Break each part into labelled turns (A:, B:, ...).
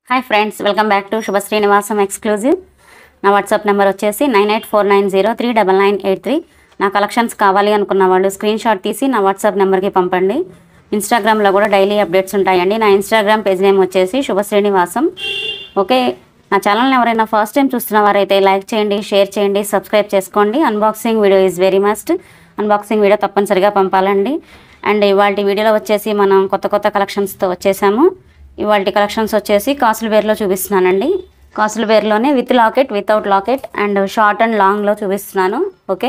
A: hi friends welcome back to Subha Srinivasam exclusive నా WhatsApp number వచ్చేసి nine eight four nine zero three double nine eight three నా collections కావాలి అనుకున్న వాళ్ళు screen shot తీసి నా వాట్సాప్ నెంబర్కి పంపండి ఇన్స్టాగ్రామ్లో కూడా డైలీ అప్డేట్స్ ఉంటాయండి నా ఇన్స్టాగ్రామ్ పేజ్ నేమ్ వచ్చేసి శుభ శ్రీనివాసం ఓకే నా ఛానల్ని ఎవరైనా ఫస్ట్ టైం చూస్తున్న వారైతే లైక్ చేయండి షేర్ చేయండి సబ్స్క్రైబ్ చేసుకోండి unboxing video is very must unboxing video తప్పనిసరిగా పంపాలండి అండ్ ఇవాళ వీడియోలో వచ్చేసి మనం కొత్త కొత్త కలెక్షన్స్తో వచ్చేసాము ఇవాళ కలెక్షన్స్ వచ్చేసి కాసుల వేర్లో చూపిస్తున్నానండి కాసుల వేర్లోనే with locket without locket and short and లాంగ్లో చూపిస్తున్నాను ఓకే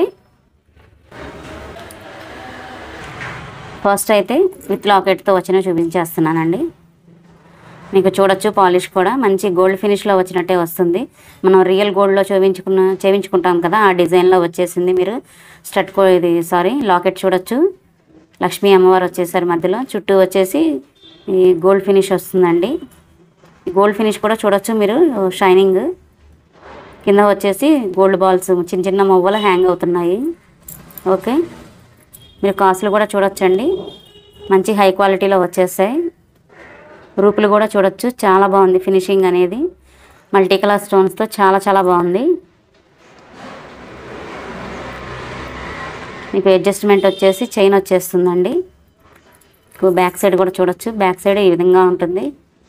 A: ఫస్ట్ అయితే విత్ లాకెట్తో వచ్చిన చూపించేస్తున్నానండి మీకు చూడొచ్చు పాలిష్ కూడా మంచి గోల్డ్ ఫినిష్లో వచ్చినట్టే వస్తుంది మనం రియల్ గోల్డ్లో చూపించుకున్న చేయించుకుంటాం కదా ఆ డిజైన్లో వచ్చేసింది మీరు స్టడ్ కో ఇది సారీ లాకెట్ చూడొచ్చు లక్ష్మీ అమ్మవారు వచ్చేసారు మధ్యలో చుట్టూ వచ్చేసి ఈ గోల్డ్ ఫినిష్ వస్తుందండి ఈ గోల్డ్ ఫినిష్ కూడా చూడొచ్చు మీరు షైనింగ్ కింద వచ్చేసి గోల్డ్ బాల్స్ చిన్న చిన్న మొవ్వలు హ్యాంగ్ అవుతున్నాయి ఓకే మీరు కాసులు కూడా చూడొచ్చండి మంచి హై క్వాలిటీలో వచ్చేసాయి రూపులు కూడా చూడొచ్చు చాలా బాగుంది ఫినిషింగ్ అనేది మల్టీ కలర్ స్టోన్స్తో చాలా చాలా బాగుంది మీకు అడ్జస్ట్మెంట్ వచ్చేసి చైన్ వచ్చేస్తుందండి మీకు బ్యాక్ సైడ్ కూడా చూడొచ్చు బ్యాక్ సైడ్ ఈ విధంగా ఉంటుంది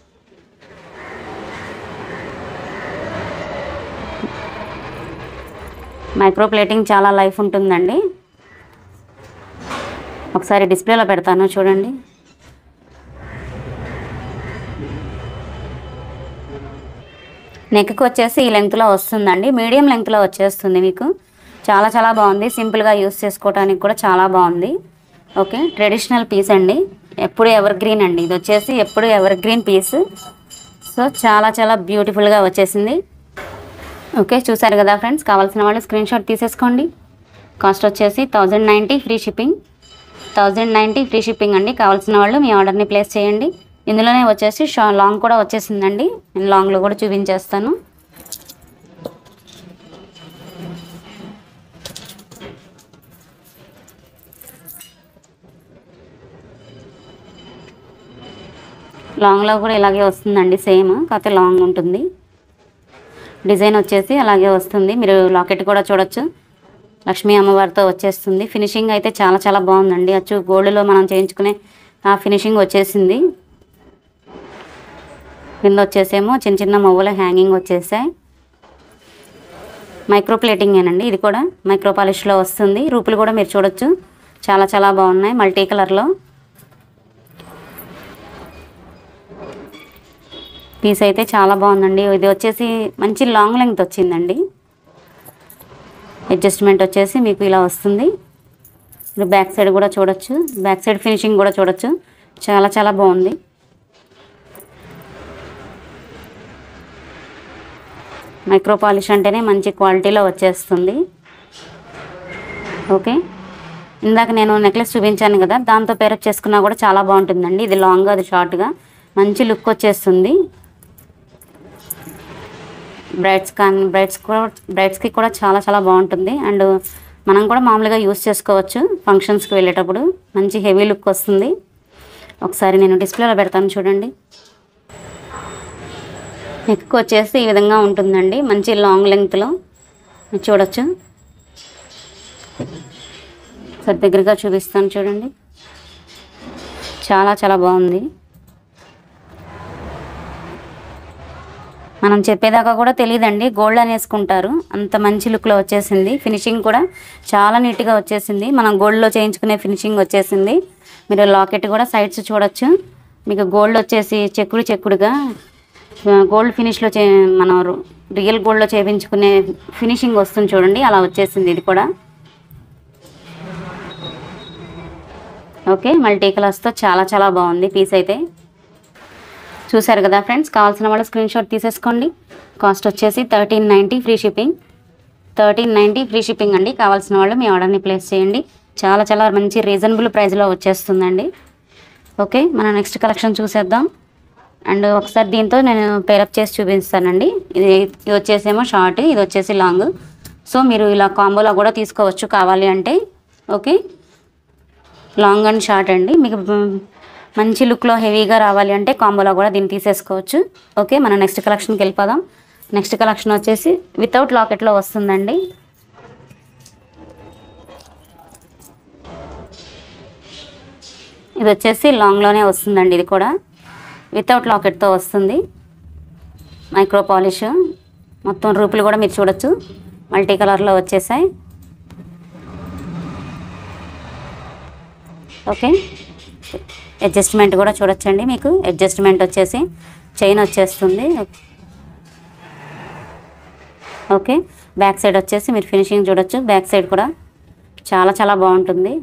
A: మైక్రో ప్లేటింగ్ చాలా లైఫ్ ఉంటుందండి ఒకసారి డిస్ప్లేలో పెడతాను చూడండి నెక్కి వచ్చేసి ఈ లెంగ్త్లో వస్తుందండి మీడియం లెంగ్త్లో వచ్చేస్తుంది మీకు చాలా చాలా బాగుంది సింపుల్గా యూస్ చేసుకోవడానికి కూడా చాలా బాగుంది ఓకే ట్రెడిషనల్ పీస్ అండి ఎప్పుడు ఎవర్ గ్రీన్ అండి ఇది వచ్చేసి ఎప్పుడు ఎవర్ గ్రీన్ పీస్ సో చాలా చాలా బ్యూటిఫుల్గా వచ్చేసింది ఓకే చూసారు కదా ఫ్రెండ్స్ కావాల్సిన వాళ్ళు స్క్రీన్ షాట్ తీసేసుకోండి కాస్ట్ వచ్చేసి thousand ninety free shipping thousand ninety free shipping అండి కావాల్సిన వాళ్ళు మీ ఆర్డర్ని ప్లేస్ చేయండి ఇందులోనే వచ్చేసి షా లాంగ్ కూడా వచ్చేసిందండి నేను లాంగ్లో కూడా చూపించేస్తాను లాంగ్లో కూడా ఇలాగే వస్తుందండి సేమ్ కాకపోతే లాంగ్ ఉంటుంది డిజైన్ వచ్చేసి అలాగే వస్తుంది మీరు లాకెట్ కూడా చూడొచ్చు లక్ష్మీ అమ్మవారితో వచ్చేస్తుంది ఫినిషింగ్ అయితే చాలా చాలా బాగుందండి అచ్చు గోల్డ్లో మనం చేయించుకునే ఆ ఫినిషింగ్ వచ్చేసింది కింద వచ్చేసేమో చిన్న చిన్న మొవ్వల హ్యాంగింగ్ వచ్చేసాయి మైక్రో ప్లేటింగేనండి ఇది కూడా మైక్రో పాలిష్లో వస్తుంది రూపులు కూడా మీరు చూడొచ్చు చాలా చాలా బాగున్నాయి మల్టీ కలర్లో పీస్ అయితే చాలా బాగుందండి ఇది వచ్చేసి మంచి లాంగ్ లెంగ్త్ వచ్చిందండి అడ్జస్ట్మెంట్ వచ్చేసి మీకు ఇలా వస్తుంది మీరు బ్యాక్ సైడ్ కూడా చూడొచ్చు బ్యాక్ సైడ్ ఫినిషింగ్ కూడా చూడొచ్చు చాలా చాలా బాగుంది మైక్రో పాలిష్ అంటేనే మంచి క్వాలిటీలో వచ్చేస్తుంది ఓకే ఇందాక నేను నెక్లెస్ చూపించాను కదా దాంతో పేరప్ చేసుకున్నా కూడా చాలా బాగుంటుందండి ఇది లాంగ్ అది షార్ట్గా మంచి లుక్ వచ్చేస్తుంది బ్రైడ్స్ కానీ బ్రైడ్స్ కూడా బ్రైడ్స్కి కూడా చాలా చాలా బాగుంటుంది అండ్ మనం కూడా మామూలుగా యూస్ చేసుకోవచ్చు ఫంక్షన్స్కి వెళ్ళేటప్పుడు మంచి హెవీ లుక్ వస్తుంది ఒకసారి నేను డిస్ప్లేలో పెడతాను చూడండి నెక్ వచ్చేసి ఈ విధంగా ఉంటుందండి మంచి లాంగ్ లెంగ్త్లో మీరు చూడొచ్చు ఒకసారి దగ్గరగా చూపిస్తాను చూడండి చాలా చాలా బాగుంది మనం చెప్పేదాకా కూడా తెలియదండి గోల్డ్ అనేసుకుంటారు అంత మంచి లుక్లో వచ్చేసింది ఫినిషింగ్ కూడా చాలా నీట్గా వచ్చేసింది మనం గోల్డ్లో చేయించుకునే ఫినిషింగ్ వచ్చేసింది మీరు లాకెట్ కూడా సైడ్స్ చూడొచ్చు మీకు గోల్డ్ వచ్చేసి చెక్కుడు చెక్కుడుగా గోల్డ్ ఫినిష్లో చే మనం రియల్ గోల్డ్లో చేయించుకునే ఫినిషింగ్ వస్తుంది చూడండి అలా వచ్చేసింది ఇది కూడా ఓకే మల్టీ కలర్స్తో చాలా చాలా బాగుంది పీస్ అయితే చూసారు కదా ఫ్రెండ్స్ కావాల్సిన వాళ్ళు స్క్రీన్ షాట్ తీసేసుకోండి కాస్ట్ వచ్చేసి thirteen ninety free shipping thirteen ninety free shipping అండి కావాల్సిన వాళ్ళు మీ ఆర్డర్ని ప్లేస్ చేయండి చాలా చాలా మంచి రీజనబుల్ ప్రైస్లో వచ్చేస్తుందండి ఓకే మనం నెక్స్ట్ కలెక్షన్ చూసేద్దాం అండ్ ఒకసారి దీంతో నేను పేరప్ చేసి చూపిస్తానండి ఇది ఇది వచ్చేసేమో షార్ట్ ఇది వచ్చేసి లాంగ్ సో మీరు ఇలా కాంబోలో కూడా తీసుకోవచ్చు కావాలి అంటే ఓకే లాంగ్ అండ్ షార్ట్ అండి మీకు మంచి లుక్లో హెవీగా రావాలి అంటే కాంబోలో కూడా దీన్ని తీసేసుకోవచ్చు ఓకే మనం నెక్స్ట్ కలెక్షన్కి వెళ్ళిపోదాం నెక్స్ట్ కలెక్షన్ వచ్చేసి వితౌట్ లాకెట్లో వస్తుందండి ఇది వచ్చేసి లాంగ్లోనే వస్తుందండి ఇది కూడా వితౌట్ లాకెట్తో వస్తుంది మైక్రో పాలిష్ మొత్తం రూపులు కూడా మీరు చూడొచ్చు మల్టీ కలర్లో వచ్చేసాయి ఓకే అడ్జస్ట్మెంట్ కూడా చూడొచ్చండి మీకు అడ్జస్ట్మెంట్ వచ్చేసి చైన్ వచ్చేస్తుంది ఓకే బ్యాక్ సైడ్ వచ్చేసి మీరు ఫినిషింగ్ చూడొచ్చు బ్యాక్ సైడ్ కూడా చాలా చాలా బాగుంటుంది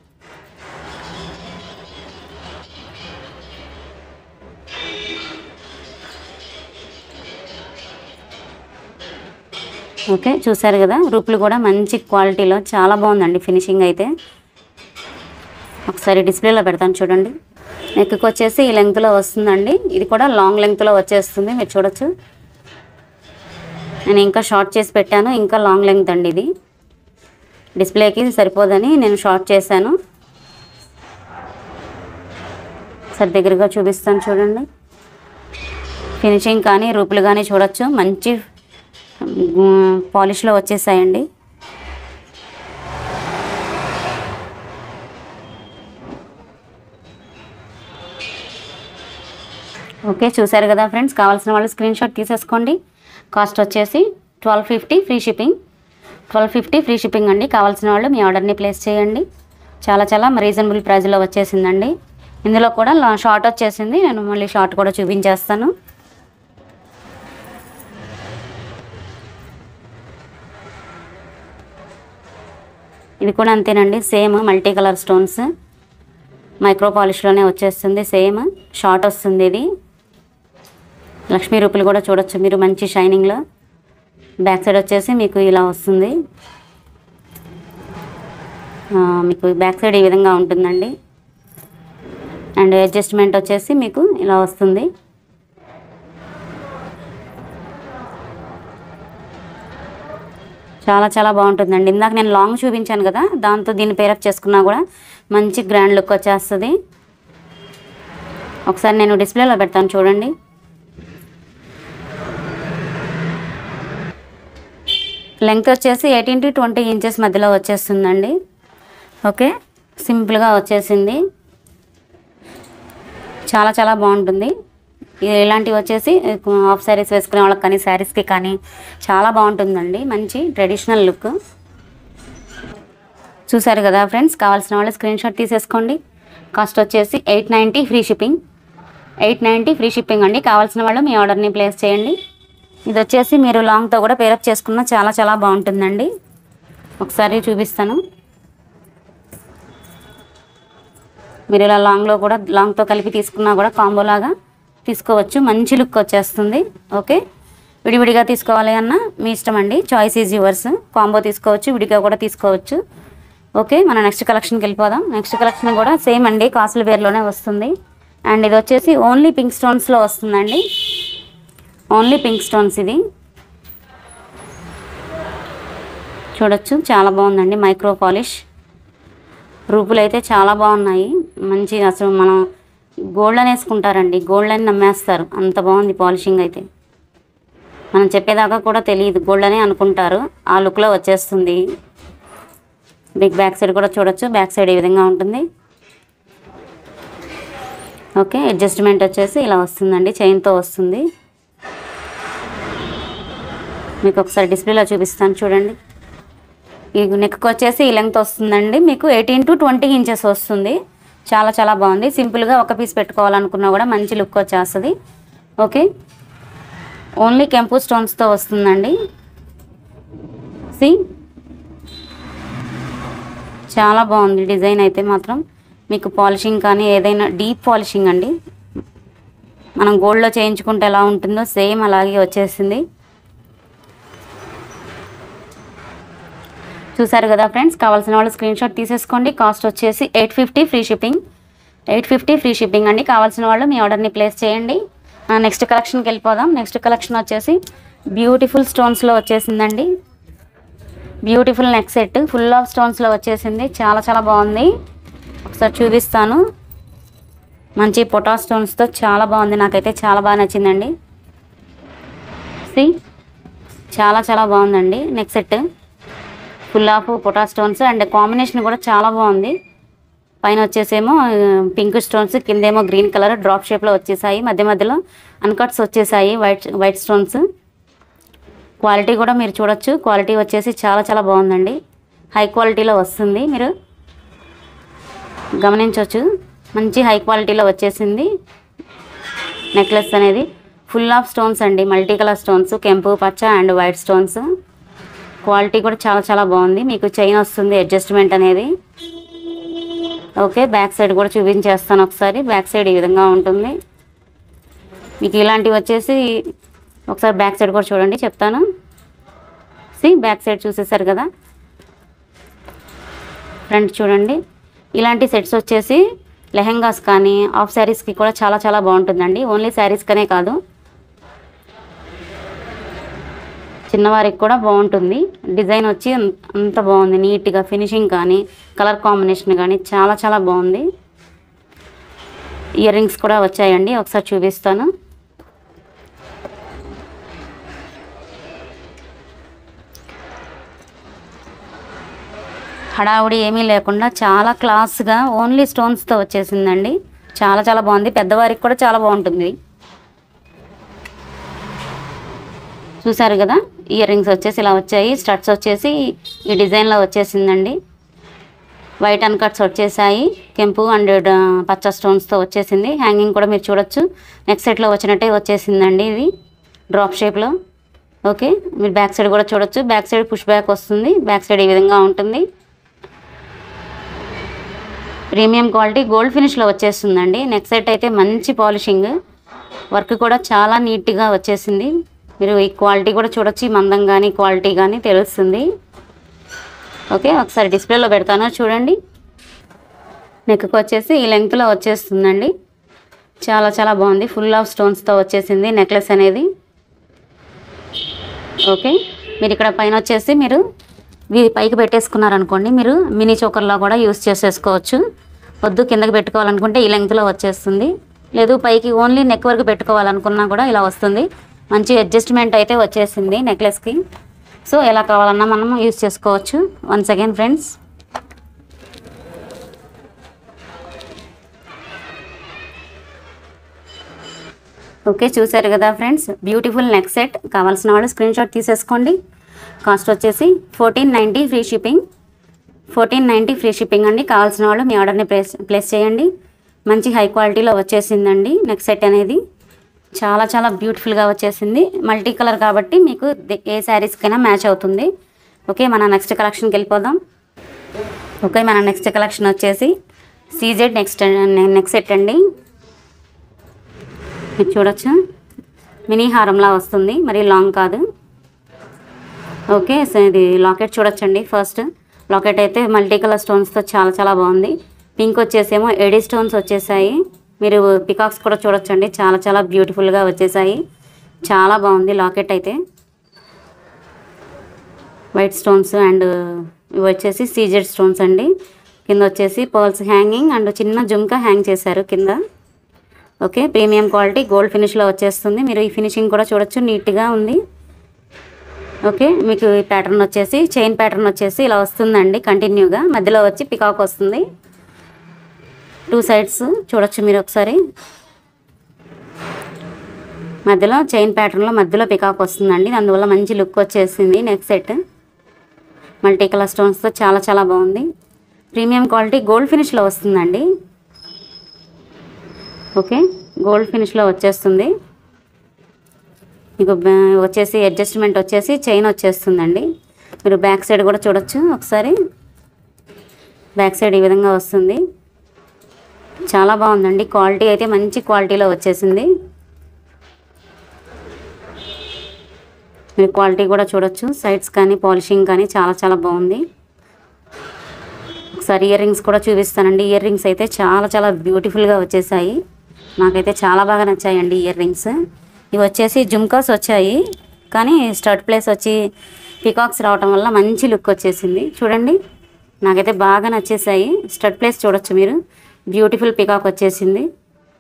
A: ఓకే చూసారు కదా రూపులు కూడా మంచి క్వాలిటీలో చాలా బాగుందండి ఫినిషింగ్ అయితే ఒకసారి డిస్ప్లేలో పెడతాను చూడండి నెక్కి వచ్చేసి ఈ లెంగ్త్లో వస్తుందండి ఇది కూడా లాంగ్ లెంగ్త్లో వచ్చేస్తుంది మీరు చూడొచ్చు నేను ఇంకా షార్ట్ చేసి పెట్టాను ఇంకా లాంగ్ లెంగ్త్ అండి ఇది డిస్ప్లేకి సరిపోదని నేను షార్ట్ చేశాను సరి దగ్గరగా చూపిస్తాను చూడండి ఫినిషింగ్ కానీ రూపులు కానీ చూడొచ్చు మంచి పాలిష్లో వచ్చేసాయండి ఓకే చూసారు కదా ఫ్రెండ్స్ కావాల్సిన వాళ్ళు స్క్రీన్ షాట్ తీసేసుకోండి కాస్ట్ వచ్చేసి twelve fifty free shipping twelve fifty free shipping అండి కావాల్సిన వాళ్ళు మీ ఆర్డర్ని ప్లేస్ చేయండి చాలా చాలా రీజనబుల్ ప్రైస్లో వచ్చేసిందండి ఇందులో కూడా లా- షార్ట్ వచ్చేసింది నేను మళ్ళీ షార్ట్ కూడా చూపించేస్తాను ఇది కూడా అంతేనండి same multi colour stones micro పాలిష్లోనే వచ్చేస్తుంది సేమ్ షార్ట్ వస్తుంది ఇది లక్ష్మీ రూపులు కూడా చూడొచ్చు మీరు మంచి షైనింగ్లో బ్యాక్ సైడ్ వచ్చేసి మీకు ఇలా వస్తుంది ఆ, మీకు బ్యాక్ సైడ్ ఈ విధంగా ఉంటుందండి అండ్ అడ్జస్ట్మెంట్ వచ్చేసి మీకు ఇలా వస్తుంది చాలా చాలా బాగుంటుందండి ఇందాక నేను లాంగ్ చూపించాను కదా దాంతో దీన్ని పేరప్ చేసుకున్నా కూడా మంచి గ్రాండ్ లుక్ వచ్చేస్తుంది ఒకసారి నేను డిస్ప్లేలో పెడతాను చూడండి లెంగ్త్ వచ్చేసి ఎయిటీన్ టు ట్వంటీ ఇంచెస్ మధ్యలో వచ్చేస్తుందండి ఓకే సింపుల్గా వచ్చేసింది చాలా చాలా బాగుంటుంది ఇది ఇలాంటివి వచ్చేసి హాఫ్ శారీస్ వేసుకునే వాళ్ళకి కానీ శారీస్కి కానీ చాలా బాగుంటుందండి మంచి ట్రెడిషనల్ లుక్ చూసారు కదా ఫ్రెండ్స్ కావాల్సిన వాళ్ళు స్క్రీన్ షాట్ తీసేసుకోండి కాస్ట్ వచ్చేసి eight ninety free shipping eight ninety free shipping అండి కావాల్సిన వాళ్ళు మీ ఆర్డర్ని ప్లేస్ చేయండి ఇది వచ్చేసి మీరు లాంగ్తో కూడా పేరప్ చేసుకున్న చాలా చాలా బాగుంటుందండి ఒకసారి చూపిస్తాను మీరు ఇలా లాంగ్లో కూడా లాంగ్తో కలిపి తీసుకున్నా కూడా కాంబో లాగా తీసుకోవచ్చు మంచి లుక్ వచ్చేస్తుంది ఓకే విడివిడిగా తీసుకోవాలి అన్నా మీ ఇష్టం అండి చాయిస్ ఈజ్ యువర్స్ కాంబో తీసుకోవచ్చు విడిగా కూడా తీసుకోవచ్చు ఓకే మన నెక్స్ట్ కలెక్షన్కి వెళ్ళిపోదాం నెక్స్ట్ కలెక్షన్ కూడా సేమ్ అండి కాసుల వేర్లోనే వస్తుంది అండ్ ఇది వచ్చేసి ఓన్లీ పింక్ స్టోన్స్లో వస్తుందండి ఓన్లీ పింక్ స్టోన్స్ ఇది చూడొచ్చు చాలా బాగుందండి మైక్రో పాలిష్ రూపులు అయితే చాలా బాగున్నాయి మంచి అసలు మనం గోల్డ్ అని వేసుకుంటారండి గోల్డ్ అని నమ్మేస్తారు అంత బాగుంది పాలిషింగ్ అయితే మనం చెప్పేదాకా కూడా తెలియదు గోల్డ్ అని అనుకుంటారు ఆ లుక్లో వచ్చేస్తుంది బిగ్ బ్యాక్ సైడ్ కూడా చూడొచ్చు బ్యాక్ సైడ్ ఈ విధంగా ఉంటుంది ఓకే అడ్జస్ట్మెంట్ వచ్చేసి ఇలా వస్తుందండి చైన్తో వస్తుంది మీకు ఒకసారి డిస్ప్లేలో చూపిస్తాను చూడండి ఈ నెక్కి వచ్చేసి ఈ లెంగ్త్ వస్తుందండి మీకు ఎయిటీన్ టు ట్వంటీ ఇంచెస్ వస్తుంది చాలా చాలా బాగుంది సింపుల్గా ఒక పీస్ పెట్టుకోవాలనుకున్నా కూడా మంచి లుక్ వచ్చేస్తుంది ఓకే ఓన్లీ కెంపు స్టోన్స్తో వస్తుందండి సి చాలా బాగుంది డిజైన్ అయితే మాత్రం మీకు పాలిషింగ్ కానీ ఏదైనా డీప్ పాలిషింగ్ అండి మనం గోల్డ్లో చేయించుకుంటే ఎలా ఉంటుందో సేమ్ అలాగే వచ్చేసింది చూసారు కదా ఫ్రెండ్స్ కావాల్సిన వాళ్ళు స్క్రీన్ షాట్ తీసేసుకోండి కాస్ట్ వచ్చేసి eight fifty free shipping eight fifty free shipping అండి కావాల్సిన వాళ్ళు మీ ఆర్డర్ని ప్లేస్ చేయండి నెక్స్ట్ కలెక్షన్కి వెళ్ళిపోదాం నెక్స్ట్ కలెక్షన్ వచ్చేసి బ్యూటిఫుల్ స్టోన్స్లో వచ్చేసిందండి beautiful neck set full of స్టోన్స్లో వచ్చేసింది చాలా చాలా బాగుంది ఒకసారి చూపిస్తాను మంచి పొటా స్టోన్స్తో చాలా బాగుంది నాకైతే చాలా బాగా నచ్చిందండి సి చాలా చాలా బాగుందండి నెక్స్ట్ సెట్ ఫుల్ ఆఫ్ పొటా స్టోన్స్ అండ్ కాంబినేషన్ కూడా చాలా బాగుంది పైన వచ్చేసేమో పింక్ స్టోన్స్ కిందేమో గ్రీన్ కలర్ డ్రాప్ షేప్లో వచ్చేసాయి మధ్య మధ్యలో అన్కట్స్ వచ్చేసాయి వైట్ వైట్ స్టోన్స్ క్వాలిటీ కూడా మీరు చూడొచ్చు క్వాలిటీ వచ్చేసి చాలా చాలా బాగుందండి హై క్వాలిటీలో వస్తుంది మీరు గమనించవచ్చు మంచి హై క్వాలిటీలో వచ్చేసింది నెక్లెస్ అనేది ఫుల్ ఆఫ్ స్టోన్స్ అండి మల్టీ కలర్ స్టోన్స్ కెంపు పచ్చ అండ్ వైట్ స్టోన్స్ క్వాలిటీ కూడా చాలా చాలా బాగుంది మీకు చైన్ వస్తుంది అడ్జస్ట్మెంట్ అనేది ఓకే బ్యాక్ సైడ్ కూడా చూపించేస్తాను ఒకసారి బ్యాక్ సైడ్ ఈ విధంగా ఉంటుంది మీకు ఇలాంటివి వచ్చేసి ఒకసారి బ్యాక్ సైడ్ కూడా చూడండి చెప్తాను సి బ్యాక్ సైడ్ చూసేసారు కదా ఫ్రంట్ చూడండి ఇలాంటి సెట్స్ వచ్చేసి లెహెంగాస్ కానీ ఆఫ్ శారీస్కి కూడా చాలా చాలా బాగుంటుందండి ఓన్లీ శారీస్కనే కాదు చిన్నవారికి కూడా బాగుంటుంది డిజైన్ వచ్చి అం- అంత బాగుంది నీట్గా ఫినిషింగ్ కానీ కలర్ కాంబినేషన్ కానీ చాలా చాలా బాగుంది ఇయర్ రింగ్స్ కూడా వచ్చాయండి ఒకసారి చూపిస్తాను హడావుడి ఏమీ లేకుండా చాలా క్లాస్గా ఓన్లీ స్టోన్స్తో వచ్చేసిందండి చాలా చాలా బాగుంది పెద్దవారికి కూడా చాలా బాగుంటుంది చూసారు కదా ఇయర్ రింగ్స్ వచ్చేసి ఇలా వచ్చాయి స్టడ్స్ వచ్చేసి ఈ డిజైన్లో వచ్చేసిందండి వైట్ అండ్ కట్స్ వచ్చేసాయి కెంపు అండ్ డ- పచ్చ స్టోన్స్తో వచ్చేసింది హ్యాంగింగ్ కూడా మీరు చూడొచ్చు నెక్స్ట్ సెట్లో వచ్చినట్టే వచ్చేసిందండి ఇది డ్రాప్ షేప్లో ఓకే మీరు బ్యాక్ సైడ్ కూడా చూడొచ్చు బ్యాక్ సైడ్ పుష్ బ్యాక్ వస్తుంది బ్యాక్ సైడ్ ఈ విధంగా ఉంటుంది ప్రీమియం క్వాలిటీ గోల్డ్ ఫినిష్లో వచ్చేస్తుందండి నెక్స్ట్ సెట్ అయితే మంచి పాలిషింగ్ వర్క్ కూడా చాలా నీట్గా వచ్చేసింది మీరు ఈ క్వాలిటీ కూడా చూడొచ్చు ఈ మందం కానీ క్వాలిటీ కానీ తెలుస్తుంది ఓకే ఒకసారి డిస్ప్లేలో పెడతాను చూడండి నెక్కి వచ్చేసి ఈ లెంగ్త్లో వచ్చేస్తుందండి చాలా చాలా బాగుంది ఫుల్ ఆఫ్ స్టోన్స్తో వచ్చేసింది నెక్లెస్ అనేది ఓకే మీరు ఇక్కడ పైన వచ్చేసి మీరు ఇది పైకి పెట్టేసుకున్నారనుకోండి మీరు మినీ చోకర్లో కూడా యూస్ చేసేసుకోవచ్చు వద్దు కిందకి పెట్టుకోవాలనుకుంటే ఈ లెంగ్త్లో వచ్చేస్తుంది లేదు పైకి ఓన్లీ నెక్ వరకు పెట్టుకోవాలనుకున్నా కూడా ఇలా వస్తుంది మంచి అడ్జస్ట్మెంట్ అయితే వచ్చేసింది నెక్లెస్కి సో ఎలా కావాలన్నా మనం యూస్ చేసుకోవచ్చు వన్స్ అగైన్ ఫ్రెండ్స్ ఓకే చూసారు కదా ఫ్రెండ్స్ బ్యూటిఫుల్ నెక్ సెట్ కావాల్సిన వాళ్ళు స్క్రీన్ షాట్ తీసేసుకోండి కాస్ట్ వచ్చేసి fourteen ninety free shipping fourteen ninety free shipping అండి కావాల్సిన వాళ్ళు మీ ఆర్డర్ని ప్లేస్ ప్లేస్ చేయండి మంచి హై క్వాలిటీలో వచ్చేసిందండి నెక్ సెట్ అనేది చాలా చాలా బ్యూటిఫుల్గా వచ్చేసింది మల్టీ కలర్ కాబట్టి మీకు ది- ఏ శారీస్కైనా మ్యాచ్ అవుతుంది ఓకే మన నెక్స్ట్ కలెక్షన్కి వెళ్ళిపోదాం ఓకే మన నెక్స్ట్ కలెక్షన్ వచ్చేసి సీజెడ్ నెక్స్ట్ నెక్ సెట్ అండి మీరు చూడొచ్చు మినీ హారంలా వస్తుంది మరి లాంగ్ కాదు ఓకే సో ఇది లాకెట్ చూడొచ్చండి ఫస్ట్ లాకెట్ అయితే మల్టీ కలర్ స్టోన్స్తో చాలా చాలా బాగుంది పింక్ వచ్చేసేమో ఎడీ స్టోన్స్ వచ్చేసాయి మీరు పికాక్స్ కూడా చూడొచ్చండి చాలా చాలా బ్యూటిఫుల్గా వచ్చేసాయి చాలా బాగుంది లాకెట్ అయితే వైట్ స్టోన్స్ అండ్ ఇవి వచ్చేసి సీజెడ్ స్టోన్స్ అండి కింద వచ్చేసి పర్ల్స్ హ్యాంగింగ్ అండ్ చిన్న జుమ్కా హ్యాంగ్ చేశారు కింద ఓకే ప్రీమియం క్వాలిటీ గోల్డ్ ఫినిష్లో వచ్చేస్తుంది మీరు ఈ ఫినిషింగ్ కూడా చూడొచ్చు నీట్గా ఉంది ఓకే మీకు ఈ ప్యాటర్న్ వచ్చేసి చైన్ ప్యాటర్న్ వచ్చేసి ఇలా వస్తుందండి కంటిన్యూగా మధ్యలో వచ్చి పికాక్ వస్తుంది టూ సైడ్స్ చూడొచ్చు మీరు ఒకసారి మధ్యలో చైన్ ప్యాటర్న్లో మధ్యలో పికాక్ వస్తుందండి అందువల్ల మంచి లుక్ వచ్చేసింది నెక్ సెట్ మల్టీ కలర్ స్టోన్స్తో చాలా చాలా బాగుంది ప్రీమియం క్వాలిటీ గోల్డ్ ఫినిష్లో వస్తుందండి ఓకే గోల్డ్ ఫినిష్లో వచ్చేస్తుంది మీకు బ్యా- వచ్చేసి అడ్జస్ట్మెంట్ వచ్చేసి చైన్ వచ్చేస్తుందండి మీరు బ్యాక్ సైడ్ కూడా చూడొచ్చు ఒకసారి బ్యాక్ సైడ్ ఈ విధంగా వస్తుంది చాలా బాగుందండి క్వాలిటీ అయితే మంచి క్వాలిటీలో వచ్చేసింది మీరు క్వాలిటీ కూడా చూడొచ్చు సైడ్స్ కానీ పాలిషింగ్ కానీ చాలా చాలా బాగుంది ఒకసారి ఇయర్ రింగ్స్ కూడా చూపిస్తానండి ఇయర్ రింగ్స్ అయితే చాలా చాలా బ్యూటిఫుల్గా వచ్చేసాయి నాకైతే చాలా బాగా నచ్చాయండి ఇయర్ రింగ్స్ ఇవి వచ్చేసి జుమ్కాస్ వచ్చాయి కానీ స్టడ్ ప్లేస్ వచ్చి పికాక్స్ రావటం వల్ల మంచి లుక్ వచ్చేసింది చూడండి నాకైతే బాగా నచ్చేసాయి స్టడ్ ప్లేస్ చూడొచ్చు మీరు బ్యూటిఫుల్ పికాక్ వచ్చేసింది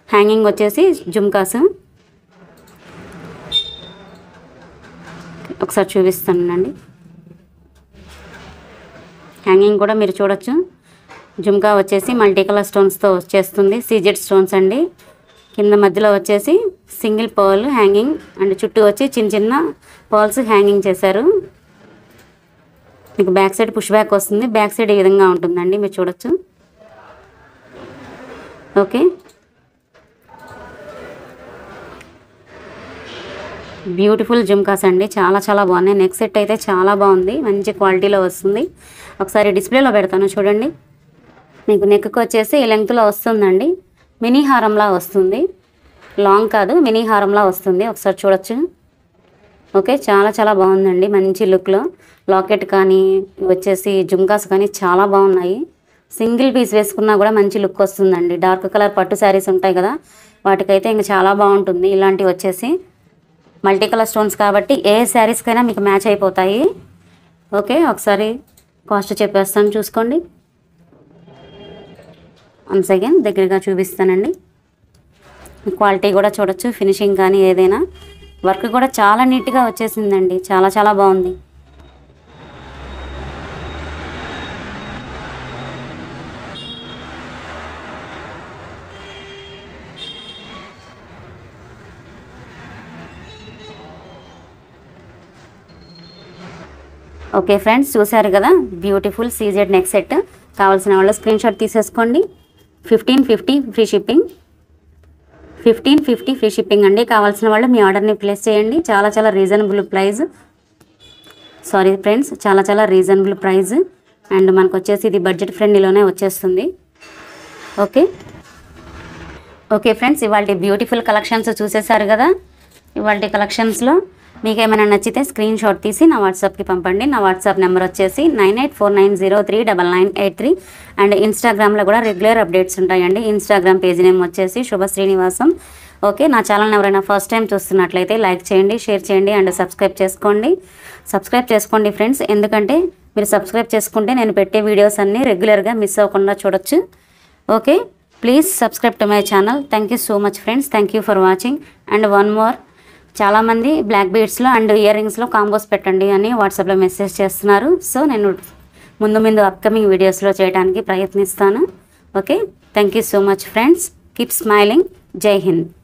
A: హ్యాంగింగ్ వచ్చేసి జుమ్కాస్ ఒకసారి చూపిస్తానండి హ్యాంగింగ్ కూడా మీరు చూడొచ్చు జుమ్కా వచ్చేసి మల్టీ కలర్ స్టోన్స్తో వచ్చేస్తుంది సీజెడ్ స్టోన్స్ అండి కింద మధ్యలో వచ్చేసి సింగిల్ పర్ల్ హ్యాంగింగ్ అండ్ చుట్టూ వచ్చి చిన్న చిన్న పర్ల్స్ హ్యాంగింగ్ చేశారు మీకు బ్యాక్ సైడ్ పుష్ బ్యాక్ వస్తుంది బ్యాక్ సైడ్ ఈ విధంగా ఉంటుందండి మీరు చూడొచ్చు ఓకే బ్యూటిఫుల్ జుమ్కాస్ అండి చాలా చాలా బాగున్నాయి నెక్ సెట్ అయితే చాలా బాగుంది మంచి క్వాలిటీలో వస్తుంది ఒకసారి డిస్ప్లేలో పెడతాను చూడండి మీకు నెక్కి వచ్చేసి ఈ లెంగ్త్లో వస్తుందండి మినీ హారంలా వస్తుంది లాంగ్ కాదు మినీ హారంలా వస్తుంది ఒకసారి చూడొచ్చు ఓకే చాలా చాలా బాగుందండి మంచి లుక్లో లాకెట్ కానీ వచ్చేసి జుమ్కాస్ కానీ చాలా బాగున్నాయి సింగిల్ పీస్ వేసుకున్నా కూడా మంచి లుక్ వస్తుందండి డార్క్ కలర్ పట్టు శారీస్ ఉంటాయి కదా వాటికైతే ఇంకా చాలా బాగుంటుంది ఇలాంటివి వచ్చేసి మల్టీ కలర్ స్టోన్స్ కాబట్టి ఏ శారీస్కైనా మీకు మ్యాచ్ అయిపోతాయి ఓకే ఒకసారి కాస్ట్ చెప్పేస్తాను చూసుకోండి వన్స్ అగైన్ దగ్గరగా చూపిస్తానండి క్వాలిటీ కూడా చూడొచ్చు ఫినిషింగ్ కానీ ఏదైనా వర్క్ కూడా చాలా నీట్గా వచ్చేసిందండి చాలా చాలా బాగుంది ఓకే ఫ్రెండ్స్ చూశారు కదా బ్యూటిఫుల్ సీజెడ్ నెక్ సెట్ కావాల్సిన వాళ్ళు స్క్రీన్ షాట్ తీసేసుకోండి fifteen fifty free shipping fifteen fifty free shipping అండి కావాల్సిన వాళ్ళు మీ ఆర్డర్ని ప్లేస్ చేయండి చాలా చాలా రీజనబుల్ ప్రైస్ సారీ ఫ్రెండ్స్ చాలా చాలా రీజనబుల్ ప్రైస్ అండ్ మనకు వచ్చేసి ఇది బడ్జెట్ ఫ్రెండ్లీలోనే వచ్చేస్తుంది ఓకే ఓకే ఫ్రెండ్స్ ఇవాళ బ్యూటిఫుల్ కలెక్షన్స్ చూసేశారు కదా ఇవాళ కలెక్షన్స్లో మీకు ఏమైనా నచ్చితే స్క్రీన్ షాట్ తీసి నా వాట్సాప్కి పంపండి నా వాట్సాప్ నెంబర్ వచ్చేసి nine eight four nine zero three double nine eight three and ఇన్స్టాగ్రామ్లో కూడా రెగ్యులర్ అప్డేట్స్ ఉంటాయండి ఇన్స్టాగ్రామ్ పేజ్ నేమ్ వచ్చేసి శుభ శ్రీనివాసం ఓకే నా ఛానల్ ఎవరైనా ఫస్ట్ టైం చూస్తున్నట్లయితే లైక్ చేయండి షేర్ చేయండి అండ్ సబ్స్క్రైబ్ చేసుకోండి సబ్స్క్రైబ్ చేసుకోండి ఫ్రెండ్స్ ఎందుకంటే మీరు సబ్స్క్రైబ్ చేసుకుంటే నేను పెట్టే వీడియోస్ అన్నీ రెగ్యులర్గా మిస్ అవ్వకుండా చూడొచ్చు okay please subscribe to my channel thank you so much friends thank you for watching and one more చాలామంది బ్లాక్ బీడ్స్లో అండ్ ఇయర్ రింగ్స్లో కాంబోస్ పెట్టండి అని వాట్సాప్లో మెసేజ్ చేస్తున్నారు సో నేను ముందు ముందు అప్కమింగ్ వీడియోస్లో చేయడానికి ప్రయత్నిస్తాను okay thank you so much friends keep smiling Jai Hind